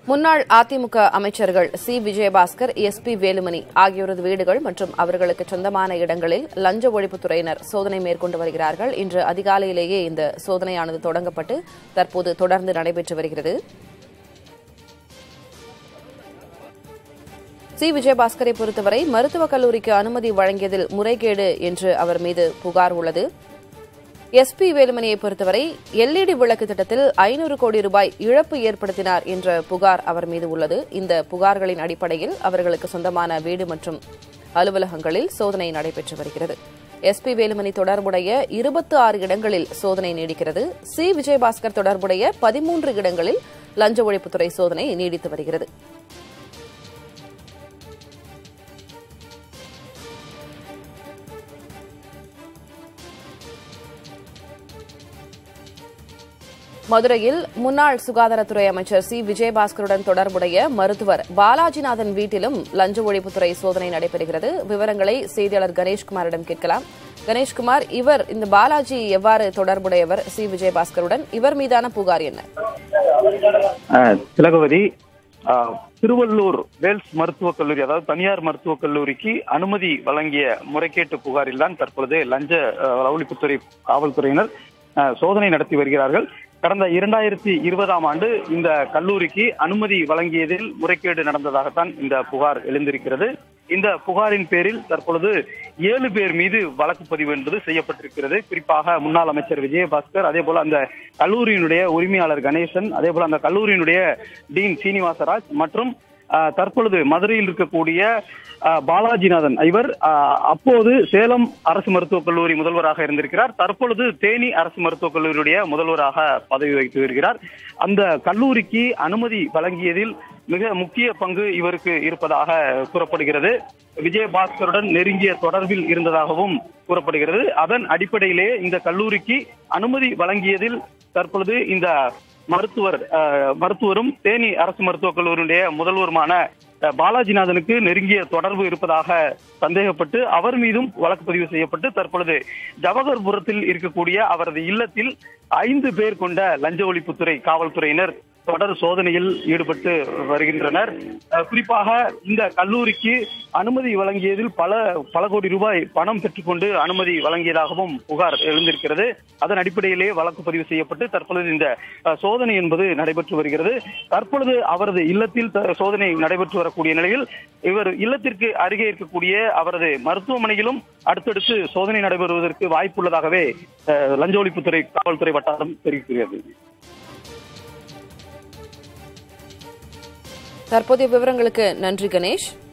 முன்னாள் அதிமுக அமைச்சர்கள் C Vijayabaskar S P Velumani ஆகியோரது வீடுகள் மற்றும் அவர்களுக்கு சொந்தமான இடங்களில் லஞ்ச ஒழிப்புத்துறையினர் சோதனை மேற்கொண்டு வருகிறார்கள் இன்று அதிகாலையிலேயே இந்த சோதனையானது தொடங்கப்பட்டு தற்போது தொடர்ந்து நடைபெற்று வருகிறது சி விஜயபாஸ்கரை பொறுத்தவரை மருத்துவக் கல்லூரிக்கு அனுமதி வழங்கியதில் முறைகேடு என்று அவர் மீது புகார் உள்ளது எஸ்பி வேலுமணியை பொறுத்தவரை எல்இடி விளக்கு திட்டத்தில் ஐநூறு கோடி ரூபாய் இழப்பு ஏற்படுத்தினார் என்ற புகார் அவர் மீது உள்ளது இந்த புகார்களின் அடிப்படையில் அவர்களுக்கு சொந்தமான வீடு மற்றும் அலுவலகங்களில் சோதனை நடைபெற்று வருகிறது எஸ்பி வேலுமணி தொடர்புடைய இருபத்தி ஆறு இடங்களில் சோதனை நீடிக்கிறது சி விஜயபாஸ்கர் தொடர்புடைய பதிமூன்று இடங்களில் லஞ்ச ஒழிப்புத்துறை சோதனை நீடித்து வருகிறது மதுரையில் முன்னாள் சுகாதாரத்துறை அமைச்சர் சி விஜயபாஸ்கருடன் தொடர்புடைய மருத்துவர் பாலாஜிநாதன் வீட்டிலும் லஞ்ச ஒழிப்புத்துறை சோதனை நடைபெறுகிறது விவரங்களை செய்தியாளர் கணேஷ்குமாரிடம் கேட்கலாம் கணேஷ்குமார் இவர் இந்த பாலாஜி எவ்வாறு தொடர்புடையவர் சி விஜயபாஸ்கருடன் இவர் மீதான புகார் என்ன அஹ், திலகவதி அஹ், திருவள்ளூர் வேல்ஸ் மருத்துவக் கல்லூரி அதாவது தனியார் மருத்துவக் கல்லூரிக்கு அனுமதி வழங்கிய முறைகேட்டு புகாரில் தான் தற்பொழுது லஞ்ச அஹ், ஒழிப்புத்துறை காவல்துறையினர் அஹ், சோதனை நடத்தி வருகிறார்கள் கடந்த இரண்டாயிரத்தி இருபதாம் ஆண்டு இந்த கல்லூரிக்கு அனுமதி வழங்கியதில் முறைகேடு நடந்ததாகத்தான் இந்த புகார் எழுந்திருக்கிறது இந்த புகாரின் பேரில் தற்பொழுது ஏழு பேர் மீது வழக்கு பதிவு என்பது செய்யப்பட்டிருக்கிறது குறிப்பாக முன்னாள் அமைச்சர் விஜயபாஸ்கர் அதே போல அந்த கல்லூரியினுடைய உரிமையாளர் கணேசன் அதே போல அந்த கல்லூரியினுடைய டீன் சீனிவாசராஜ் மற்றும் ஆஹ், தற்பொழுது மதுரையில் இருக்கக்கூடிய ஆஹ், பாலாஜிநாதன் இவர் ஆஹ், அப்போது சேலம் அரசு மருத்துவக் கல்லூரி முதல்வராக இருந்திருக்கிறார் தற்பொழுது தேனி அரசு மருத்துவக் கல்லூரியுடைய முதல்வராக பதவி வகித்து வருகிறார் அந்த கல்லூரிக்கு அனுமதி வழங்கியதில் மிக முக்கிய பங்கு இவருக்கு இருப்பதாக கூறப்படுகிறது விஜயபாஸ்கருடன் நெருங்கிய தொடர்பில் இருந்ததாகவும் கூறப்படுகிறது அதன் அடிப்படையிலே இந்த கல்லூரிக்கு அனுமதி வழங்கியதில் தற்பொழுது இந்த மருத்துவர் அஹ், மருத்துவரும் தேனி அரசு மருத்துவக் கல்லூரியுடைய முதல்வருமான அஹ், பாலாஜிநாதனுக்கு நெருங்கிய தொடர்பு இருப்பதாக சந்தேகப்பட்டு அவர் மீதும் வழக்கு பதிவு செய்யப்பட்டு தற்பொழுது ஜவஹர்புரத்தில் இருக்கக்கூடிய அவரது இல்லத்தில் ஐந்து பேர் கொண்ட லஞ்ச ஒழிப்புத்துறை காவல்துறையினர் தொடர் சோதனையில் ஈடுபட்டு வருகின்றனர் அஹ், குறிப்பாக இந்த கல்லூரிக்கு அனுமதி வழங்கியதில் பல பல கோடி ரூபாய் பணம் பெற்றுக்கொண்டு அனுமதி வழங்கியதாகவும் புகார் எழுந்திருக்கிறது அதன் அடிப்படையிலே வழக்கு பதிவு செய்யப்பட்டு தற்பொழுது இந்த அஹ், சோதனை என்பது நடைபெற்று வருகிறது தற்பொழுது அவரது இல்லத்தில் த- சோதனை நடைபெற்று வரக்கூடிய நிலையில் இவர் இல்லத்திற்கு அருகே இருக்கக்கூடிய அவரது மருத்துவமனையிலும் அடுத்தடுத்து சோதனை நடைபெறுவதற்கு வாய்ப்புள்ளதாகவே அஹ், லஞ்ச ஒழிப்புத்துறை காவல்துறை வட்டாரம் தெரிவிக்கிறது தற்போதைய விவரங்களுக்கு நன்றி கணேஷ்